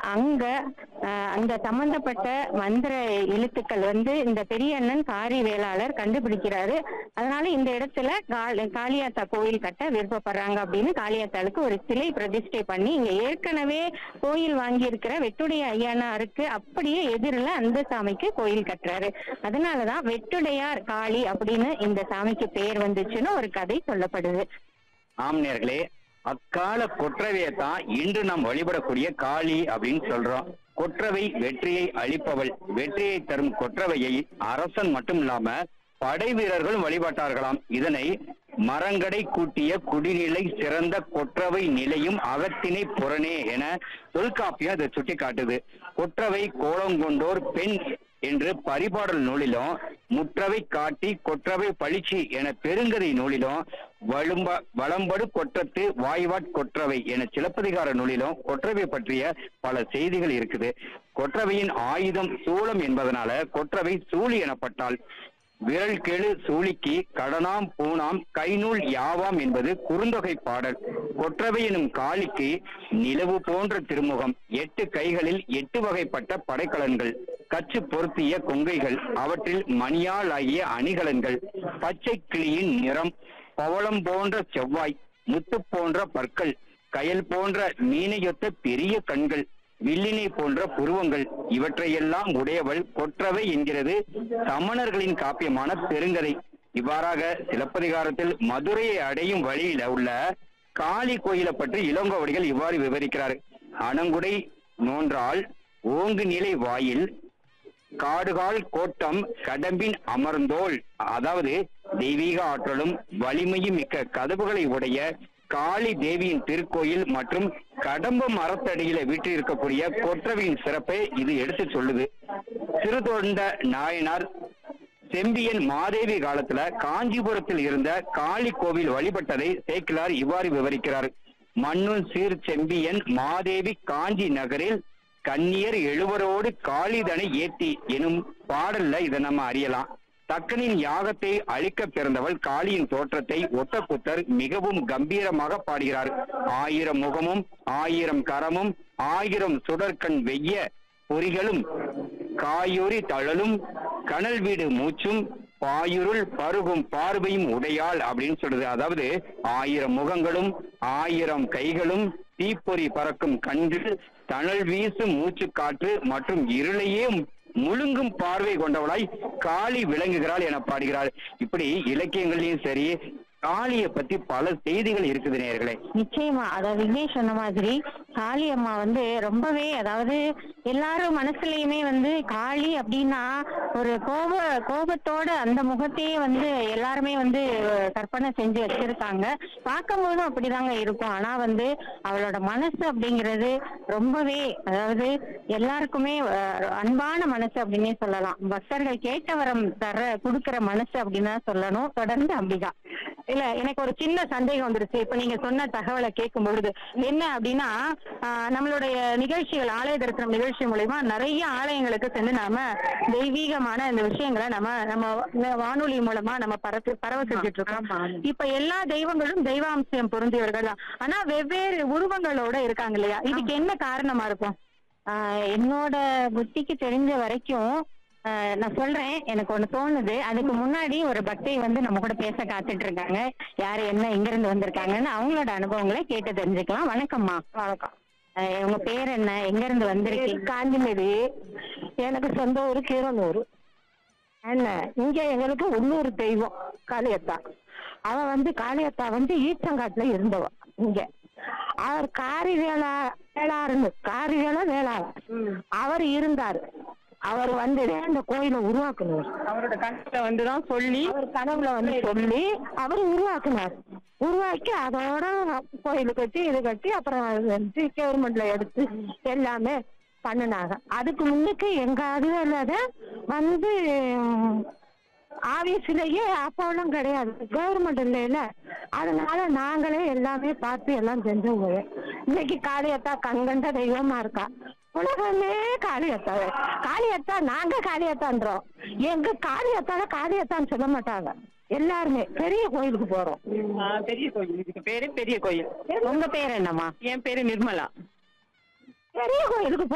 அங்க அஹ், அந்த சம்பந்தப்பட்ட மந்திர எழுத்துக்கள் வந்து இந்த பெரிய அண்ணன் காரி வேளாளர் கண்டுபிடிக்கிறாரு அதனால இந்த இடத்துல காளி- காளியாத்தா கோயில் கட்ட விருப்பப்படுறாங்க அப்படின்னு காளியாத்தாளுக்கு ஒரு சிலை பிரதிஷ்டை பண்ணி இங்க ஏற்கனவே கோயில் வாங்கி இருக்கிற வெட்டுடைய ஐயனாருக்கு அப்படியே எதிரில் அந்த சாமிக்கு கோயில் கட்டுறாரு அதனாலதான் வெட்டுடையார் காளி அப்படின்னு இந்த சாமிக்கு பெயர் வந்துச்சுன்னு ஒரு கதை சொல்லப்படுது ஆம் நேர்களே அக்கால கொற்றவையை தான் இன்று நாம் வழிபடக்கூடிய காளி அப்படின்னு சொல்றோம் கொற்றவை வெற்றியை அளிப்பவள் வெற்றியை தரும் கொற்றவையை அரசன் மட்டும் இல்லாம படை வீரர்களும் வழிபட்டார்களாம் இதனை மரங்கடை கூட்டிய குடிநிலை சிறந்த கொற்றவை நிலையும் அகத்தினை புறனே என தொல்காப்பியம் இதை சுட்டி காட்டுது கொற்றவை கோலங்கொண்டோர் பெண் என்று பரிபாடல் நூலிலும் முற்றவை காட்டி கொற்றவை பளிச்சி என பெருங்கதை நூலிலும் வழும்ப வளம்படு கொற்றத்து வாய்வாட் கொற்றவை என சிலப்பதிகார நூலிலும் கொற்றவை பற்றிய பல செய்திகள் இருக்குது கொற்றவையின் ஆயுதம் சூளம் என்பதனால கொற்றவை சூழி எனப்பட்டால் விரல் கெழு சூழிக்கு கடனாம் பூனாம் கைநூல் யாவாம் என்பது குறுந்தொகை பாடல் கொற்றவை எனும் காளிக்கு நிலவு போன்ற திருமுகம் எட்டு கைகளில் எட்டு வகைப்பட்ட படைக்கலன்கள் கச்சு பொருத்திய கொங்கைகள் அவற்றில் மணியால் ஆகிய அணிகலன்கள் பச்சை கிளியின் நிறம் பவளம் போன்ற செவ்வாய் முத்து போன்ற பற்கள் கயல் போன்ற மீனையொத்த பெரிய கண்கள் வில்லினை போன்ற புருவங்கள் இவற்றையெல்லாம் உடையவள் கொற்றவை என்கிறது சமணர்களின் காப்பியமான பெருங்கதை இவ்வாறாக சிலப்பதிகாரத்தில் மதுரையை அடையும் வழியில உள்ள காளி கோயிலை பற்றி இளங்கோவடிகள் இவ்வாறு விவரிக்கிறார் அணங்குடை நோன்றால் ஓங்கு நிலை வாயில் காடுகால் கோட்டம் கடம்பின் அமர்ந்தோள் அதாவது தெய்வீக ஆற்றலும் வலிமையும் மிக்க கதவுகளை உடைய காளி தேவியின் திருக்கோயில் மற்றும் கடம்ப மரத்தடியில வீற்றிருக்கக்கூடிய கொற்றவையின் சிறப்பை இது எடுத்து சொல்லுது சிறுதொண்ட நாயனார் செம்பியன் மாதேவி காலத்துல காஞ்சிபுரத்தில் இருந்த காளி கோவில் வழிபட்டதை சேக்கிலார் இவ்வாறு விவரிக்கிறார் மண்ணுன் சீர் செம்பியன் மாதேவி காஞ்சி நகரில் கன்னியர் எழுவரோடு காளிதனை ஏத்தி எனும் பாடல்ல இதை நம்ம அறியலாம் தக்கனின் யாகத்தை அழிக்க பிறந்தவள் காளியின் தோற்றத்தை ஒட்டக்குத்தர் மிகவும் கம்பீரமாக பாடுகிறார் ஆயிரம் முகமும் ஆயிரம் கரமும் ஆயிரம் சுடர்கண் வெய்ய பொறிகளும் காயுரி தழலும் கனல் வீடு மூச்சும் பாயுருள் பருகும் பார்வையும் உடையாள் அப்படின்னு சொல்றது அதாவது ஆயிரம் முகங்களும் ஆயிரம் கைகளும் தீப்பொறி பறக்கும் கண்கள் தணல் வீசும் மூச்சு காற்று மற்றும் இருளையே முழுங்கும் பார்வை கொண்டவளாய் காளி விளங்குகிறாள் என பாடுகிறாள் இப்படி இலக்கியங்களையும் சரி காளியை பத்தி பல செய்திகள் இருக்குது நேர்களே நிச்சயமா அதாவது விக்னேஷ் சொன்ன மாதிரி காளி அம்மா வந்து ரொம்பவே அதாவது எல்லாரும் மனசுலயுமே வந்து காளி அப்படின்னா ஒரு கோப கோபத்தோட அந்த முகத்தையே வந்து எல்லாருமே வந்து கற்பனை செஞ்சு வச்சிருக்காங்க பார்க்கும்போதும் அப்படிதாங்க இருக்கும் ஆனா வந்து அவளோட மனசு அப்படிங்கிறது ரொம்பவே அதாவது எல்லாருக்குமே அஹ், அன்பான மனசு அப்படின்னே சொல்லலாம் பக்தர்கள் கேட்ட வரம் தர கொடுக்கிற மனசு அப்படின்னு தான் சொல்லணும் தொடர்ந்து அம்பிகா இல்ல எனக்கு ஒரு சின்ன சந்தேகம் வந்துருச்சு இப்ப நீங்க சொன்ன தகவலை கேட்கும் பொழுது என்ன அப்படின்னா ஆஹ், நம்மளுடைய நிகழ்ச்சிகள் ஆலய தரிசனம் நிகழ்ச்சி மூலயமா நிறைய ஆலயங்களுக்கு சென்று நாம தெய்வீகமான இந்த விஷயங்களை நம்ம நம்ம வானொலி மூலமா நம்ம பரத்து பரவ செஞ்சுட்டு இருக்கோம் இப்ப எல்லா தெய்வங்களும் தெய்வாம்சம் பொருந்தியவர்கள் தான் ஆனா வெவ்வேறு உருவங்களோட இருக்காங்க இல்லையா இதுக்கு என்ன காரணமா இருக்கும் ஆஹ், என்னோட புத்திக்கு தெரிஞ்ச வரைக்கும் ஆஹ், நான் சொல்றேன் எனக்கு ஒண்ணு தோணுது அதுக்கு முன்னாடி ஒரு பக்தை வந்து நம்ம கூட பேச காத்துட்டு இருக்காங்க யாரு என்ன எங்க இருந்து வந்திருக்காங்கன்னு அவங்களோட அனுபவங்களை கேட்டு தெரிஞ்சுக்கலாம் வணக்கம்மா வணக்கம் உங்க பேர் என்ன எங்க இருந்து வந்திருக்கீங்க காந்திமதி எனக்கு சொந்த ஊர் கீரனூர் என்ன இங்க எங்களுக்கு உள்ளூர் தெய்வம் காளியத்தா அவ வந்து காளியத்தா வந்து ஈச்சங்காட்டுல இருந்தவ இங்க அவர் காரி வேளா வேளாறுன்னு காரி வேளா வேளாறு அவர் இருந்தார் அவர் வந்து இந்த கோயிலை உருவாக்குனார் அவரோட கணக்குல வந்துதான் சொல்லி அவர் கனவுல வந்து சொல்லி அவர் உருவாக்குனார் உருவாக்கி அதோட கோயில் கட்டி இது கட்டி அப்புறம் அது வந்து கவர்மெண்ட்ல எடுத்து எல்லாமே பண்ணினாங்க அதுக்கு முன்னுக்கு எங்க அதுல வந்து ஆபீஸ்லயே அப்போலாம் கிடையாது கவர்மெண்ட் இல்லைல்ல அதனால நாங்களே எல்லாமே பார்த்து எல்லாம் செஞ்சவங்க இன்னைக்கு காளியத்தா கண்கண்ட தெய்வமா இருக்கா உலகமே காளியத்தா காளியத்தா நாங்க காளியத்தான்றோம் எங்க காளியத்தால காளியத்தான்னு சொல்ல மாட்டாங்க எல்லாருமே பெரிய கோயிலுக்கு போறோம் ஆ, பெரிய கோயில் இதுக்கு பேரு பெரிய கோயில் உங்க பேர் என்னம்மா என் பேரு நிர்மலா பெரிய கோயிலுக்கு